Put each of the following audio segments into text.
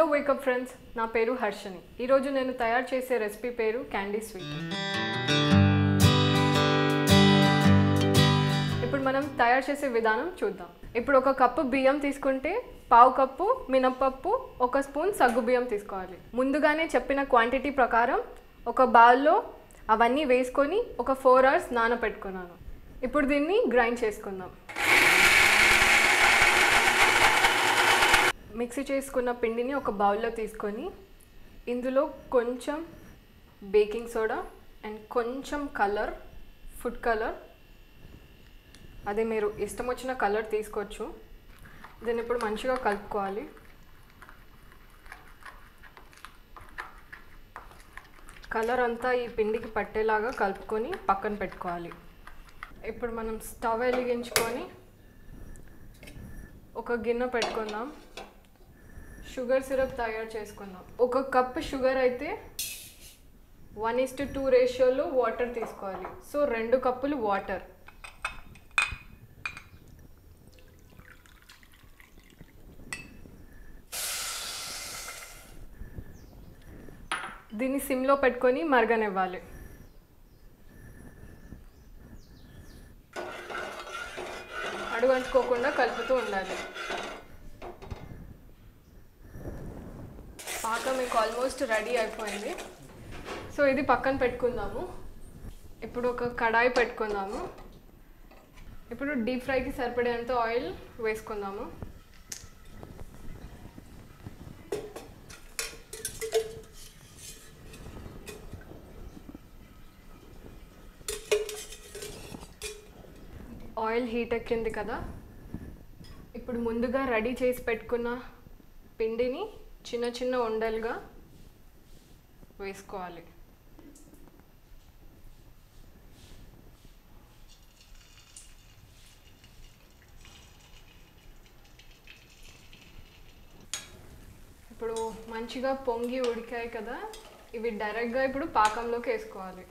wake up friends నా పేరు హర్షని ఈరోజు నేను తయారు చేసే రెసిపీ పేరు క్యాండీ స్వీట్ ఇప్పుడు మనం తయారు చేసే విధానం చూద్దాం ఇప్పుడు ఒక కప్పు బియ్యం తీసుకుంటే పావు కప్పు మినప్పప్పు ఒక స్పూన్ సగ్గు బియ్యం తీసుకోవాలి ముందుగానే చెప్పిన క్వాంటిటీ ప్రకారం ఒక బౌల్లో అవన్నీ వేసుకొని ఒక ఫోర్ అవర్స్ నానబెట్టుకున్నాను ఇప్పుడు దీన్ని గ్రైండ్ చేసుకుందాం మిక్సీ చేసుకున్న పిండిని ఒక బౌల్లో తీసుకొని ఇందులో కొంచెం బేకింగ్ సోడా అండ్ కొంచెం కలర్ ఫుడ్ కలర్ అదే మీరు ఇష్టం వచ్చిన కలర్ తీసుకోవచ్చు దీన్ని ఇప్పుడు మంచిగా కలుపుకోవాలి కలర్ అంతా ఈ పిండికి పట్టేలాగా కలుపుకొని పక్కన పెట్టుకోవాలి ఇప్పుడు మనం స్టవ్ వెలిగించుకొని ఒక గిన్నె పెట్టుకుందాం షుగర్ సిరప్ తయారు చేసుకుందాం ఒక కప్ షుగర్ అయితే వన్ ఇస్ టు టూ రేషియోలో వాటర్ తీసుకోవాలి సో రెండు కప్పులు వాటర్ దీన్ని సిమ్లో పెట్టుకొని మరగనివ్వాలి అడుగు అంటుకోకుండా కలుపుతూ ఉండాలి పాకం మీకు ఆల్మోస్ట్ రెడీ అయిపోయింది సో ఇది పక్కన పెట్టుకుందాము ఇప్పుడు ఒక కడాయి పెట్టుకుందాము ఇప్పుడు డీప్ ఫ్రైకి సరిపడేంత ఆయిల్ వేసుకుందాము ఆయిల్ హీట్ ఎక్కింది కదా ఇప్పుడు ముందుగా రెడీ చేసి పెట్టుకున్న పిండిని చిన్న చిన్న ఉండలుగా వేసుకోవాలి ఇప్పుడు మంచిగా పొంగి ఉడికాయి కదా ఇవి డైరెక్ట్గా ఇప్పుడు పాకంలోకి వేసుకోవాలి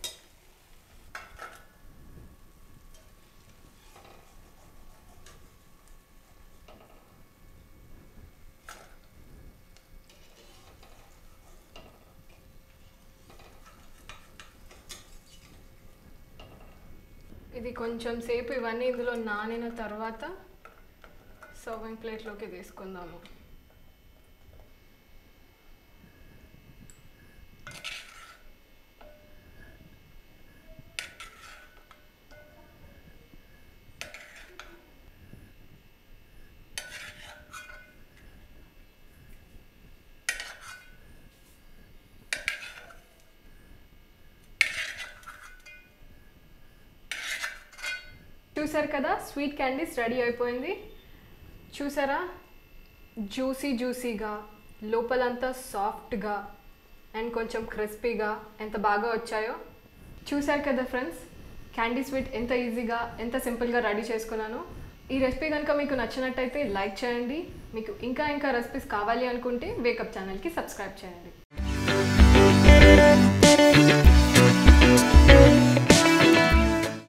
ఇది కొంచెం సేపు ఇవన్నీ ఇందులో నానిన తర్వాత సర్వింగ్ ప్లేట్లోకి తీసుకుందాము చూసారు కదా స్వీట్ క్యాండీస్ రెడీ అయిపోయింది చూసారా జ్యూసీ జ్యూసీగా లోపలంతా సాఫ్ట్గా అండ్ కొంచెం క్రిస్పీగా ఎంత బాగా వచ్చాయో చూసారు కదా ఫ్రెండ్స్ క్యాండీ స్వీట్ ఎంత ఈజీగా ఎంత సింపుల్గా రెడీ చేసుకున్నాను ఈ రెసిపీ కనుక మీకు నచ్చినట్టయితే లైక్ చేయండి మీకు ఇంకా ఇంకా రెసిపీస్ కావాలి అనుకుంటే వేకప్ ఛానల్కి సబ్స్క్రైబ్ చేయండి